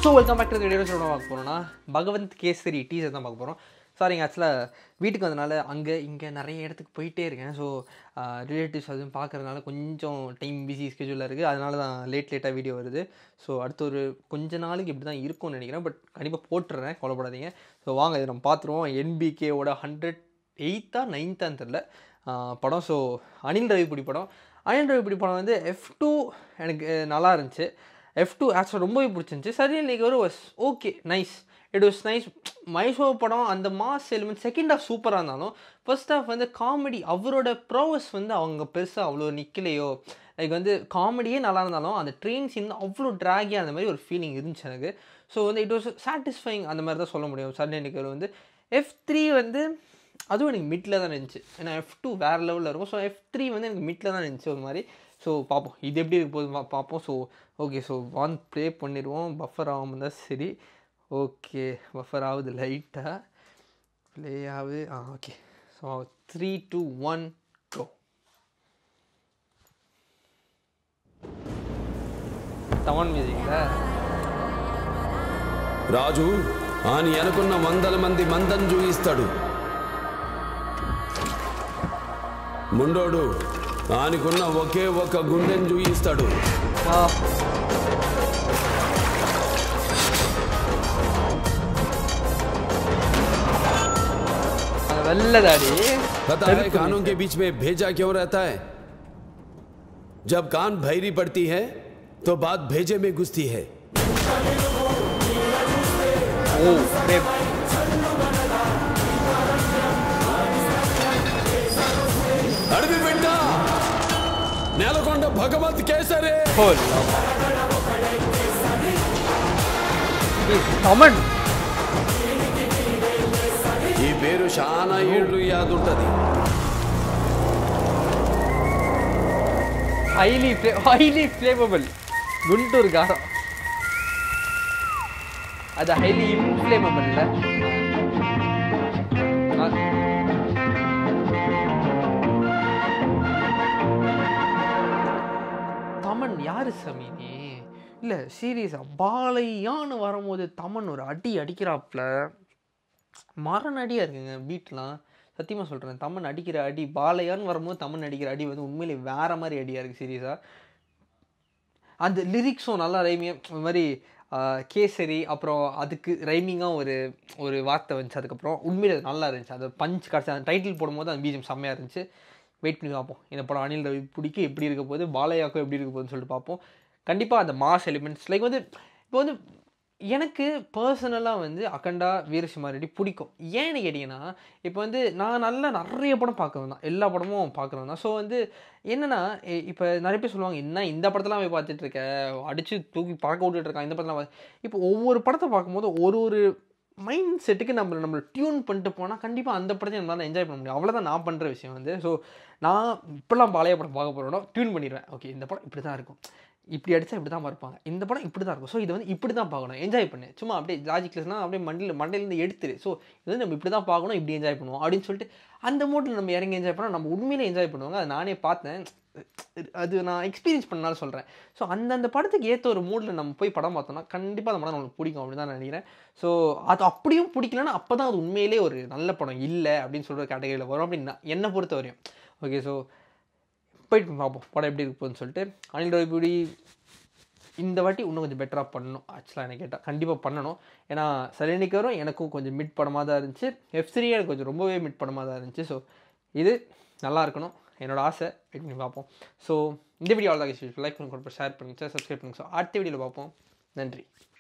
so welcome back to video சொல்ல பார்க்க போகிறோம்னா பகவந்த் கேசரி டீசர் தான் பார்க்க போகிறோம் சாரிங்க ஆக்சுவலாக வீட்டுக்கு வந்தனால அங்கே இங்கே நிறைய இடத்துக்கு போயிட்டே இருக்கேன் ஸோ ரிலேட்டிவ்ஸ் அதுவும் பார்க்குறதுனால கொஞ்சம் டைம் பிஸி ஸ்கெட்யூலில் இருக்குது அதனால தான் லேட் லேட்டாக வீடியோ வருது ஸோ அடுத்த ஒரு கொஞ்ச நாளுக்கு இப்படி தான் இருக்கும்னு நினைக்கிறேன் பட் கண்டிப்பாக போட்டுறேன் கவலைப்படாதீங்க ஸோ வாங்க இதை நம்ம பார்த்துருவோம் என்பிகேவோட ஹண்ட்ரட் எயித்தா நைன்த்தான்னு தெரில படம் ஸோ அனில் ரவிப்புடி படம் அனில் ரவிப்புடி படம் வந்து எஃப் டூ எனக்கு நல்லா இருந்துச்சு எஃப் டூ ஆக்சுவலாக ரொம்பவே பிடிச்சிருந்துச்சி சரி இன்னைக்கு ஒரு was okay nice it was nice மைசோ படம் அந்த மாஸ் எலிமெண்ட் செகண்ட் ஹாஃப் சூப்பராக இருந்தாலும் ஃபர்ஸ்ட் ஹாஃப் வந்து காமெடி அவரோட ப்ரோவஸ் வந்து அவங்க பெருசாக அவ்வளோ நிற்கலையோ லைக் வந்து காமெடியே நல்லா இருந்தாலும் அந்த ட்ரெயின் சீன் அவ்வளோ ட்ராகியாக அந்த மாதிரி ஒரு ஃபீலிங் இருந்துச்சு எனக்கு ஸோ வந்து இட் வாஸ் சாட்டிஸ்ஃபைங் அந்த மாதிரி தான் சொல்ல முடியும் சண்டே எனக்கு வந்து எஃப் த்ரீ வந்து அதுவும் எனக்கு மிட்டில் தான் இருந்துச்சு ஏன்னா எஃப் டூ வேறு லெவலில் இருக்கும் ஸோ எஃப் த்ரீ வந்து எனக்கு மிட்டில் தான் இருந்துச்சு ஒரு மாதிரி ஸோ பார்ப்போம் இது எப்படி இருக்க போகுது பா- பார்ப்போம் so okay so one play பண்ணிடுவோம் பஃபர் ஆகாமல் தான் சரி ஓகே பஃபர் ஆகுது லைட்டாக ப்ளே ஆகுது ஆ okay so three two one go Tamil மியூசிக்கில் రాజు ఆని అనుకున్న వందల మంది మందం చూయిస్తాడు ముండోడు ఆనికున్న ఒకే ఒక గుండెని చూయిస్తాడు ஆ வெள்ளை தாடி पता है कानों के बीच में भेजा क्यों रहता है जब कान भैरी पड़ती है तो बात भेजे में घुसती है ஓ அப்படியே అడవి బిడ్డ నేలకొండ భగవంత్ కేసరే ஹோல் தமிழ் ఈ పేరు చాలా ఏళ్ళు యాదుంటది ஹைலி ஃப்ளே ஹைலி ஃப்ளேமபிள் குண்டூர் காரம் அது ஹைலி இன்ஃப்ளேமபிள்ல தமன் யாரு சமீனி இல்லை சீரியஸாக பாலையான்னு வரும்போது தமன் ஒரு அடி அடிக்கிறாப்புல மரண அடியாக இருக்குங்க பீட்லாம் சத்தியமாக சொல்கிறேன் தமன் அடிக்கிற அடி பாலையான்னு வரும்போது தமன் அடிக்கிற அடி வந்து உண்மையிலே வேற மாதிரி அடியாக இருக்குது சீரியஸாக அந்த லிரிக்ஸும் நல்லா ரைமிங்காக இந்த மாதிரி ஆஹ், கேசரி அப்புறம் அதுக்கு ரைமிங்காக ஒரு ஒரு வார்த்தை வந்துச்சு அதுக்கப்புறம் உண்மையிலே அது நல்லா இருந்துச்சு அது பஞ்ச் கிடச்சி அந்த டைட்டில் போடும்போது அந்த பீஜம் செம்மையாக இருந்துச்சு வெயிட் பண்ணி பார்ப்போம் இந்த படம் அனில் ரவி பிடிக்க எப்படி இருக்க போகுது பாலையாக்கும் எப்படி இருக்க போகுதுன்னு சொல்லிட்டு பார்ப்போம் கண்டிப்பாக அந்த மாஸ் எலிமெண்ட்ஸ் லைக் வந்து இப்போ வந்து எனக்கு பர்சனலாக வந்து அகண்டா வீரசிம்மா ரெட்டி பிடிக்கும் ஏன்னு கேட்டிங்கன்னா இப்போ வந்து நான் நல்லா நிறைய படம் பார்க்குறேன் தான் எல்லா படமும் பார்க்குறேன் தான் ஸோ வந்து என்னென்னா இப்போ நிறைய பேர் சொல்லுவாங்க என்ன இந்த படத்தெல்லாம் போய் பார்த்துட்டு இருக்க அடித்து தூக்கி பார்க்க விட்டுட்டு இருக்கான் இந்த படத்தெல்லாம் பா-" இப்போ ஒவ்வொரு படத்தை பார்க்கும்போது ஒரு ஒரு மைண்ட் செட்டுக்கு நம்ம நம்ம டியூன் பண்ணிட்டு போனால் கண்டிப்பாக அந்த படத்தை நம்மளால் என்ஜாய் பண்ண முடியும் அவ்வளோதான் நான் பண்ணுற விஷயம் வந்து ஸோ நான் இப்போல்லாம் பழைய படம் பார்க்க போகிறோன்னா டியூன் பண்ணிடுவேன் ஓகே இந்த படம் இப்படி தான் இருக்கும் இப்படி அடித்தா இப்படி தான் பார்ப்பாங்க இந்த படம் இப்படி தான் இருக்கும் ஸோ இது வந்து இப்படி தான் பார்க்கணும் என்ஜாய் பண்ணு சும்மா அப்படியே லாஜிக்லஸ்னால் அப்படியே மண்டியில் மண்டையிலேருந்து எடுத்துரு ஸோ இது வந்து நம்ம இப்படி தான் பார்க்கணும் இப்படி என்ஜாய் பண்ணுவோம் அப்படின்னு சொல்லிட்டு அந்த மூட்டில் நம்ம இறங்கி என்ஜாய் பண்ணால் நம்ம உண்மையிலே என்ஜாய் பண்ணுவாங்க அதை நானே பார்த்தேன் அது நான் எக்ஸ்பீரியன்ஸ் பண்ணனால சொல்கிறேன் ஸோ அந்தந்த படத்துக்கு ஏற்ற ஒரு மூடில் நம்ம போய் படம் பார்த்தோம்னா கண்டிப்பாக அந்த படம் நம்மளுக்கு பிடிக்கும் அப்படின்னு தான் நான் நினைக்கிறேன் ஸோ அது அப்படியும் பிடிக்கலன்னா அப்போ தான் அது உண்மையிலே ஒரு நல்ல படம் இல்லை அப்படின்னு சொல்கிற கேட்டகரியில் வரும் அப்படின்னு நான் என்னை பொறுத்த வரையும் ஓகே ஸோ போயிட்டு பார்ப்போம் படம் எப்படி இருக்கு போகுதுன்னு சொல்லிட்டு அனில் ரவிபுடி இந்த வாட்டி இன்னும் கொஞ்சம் பெட்டராக பண்ணணும் ஆக்சுவலாக எனக்கு கேட்டால் கண்டிப்பாக பண்ணணும் ஏன்னா சரணிக்கு வரும் எனக்கும் கொஞ்சம் மிட் படமாக தான் இருந்துச்சு எஃப் த்ரீ எனக்கு கொஞ்சம் ரொம்பவே மிட் படமாக தான் இருந்துச்சு ஸோ இது நல்லா இருக்கணும் என்னோட ஆசை வெயிட் பண்ணி பார்ப்போம் ஸோ இந்த வீடியோ அவ்வளோதான் லைக் பண்ணி கொடுப்போம் ஷேர் பண்ணுங்க சப்ஸ்கிரைப் பண்ணுங்க ஸோ அடுத்த வீடியோவில் பார்ப்போம் நன்றி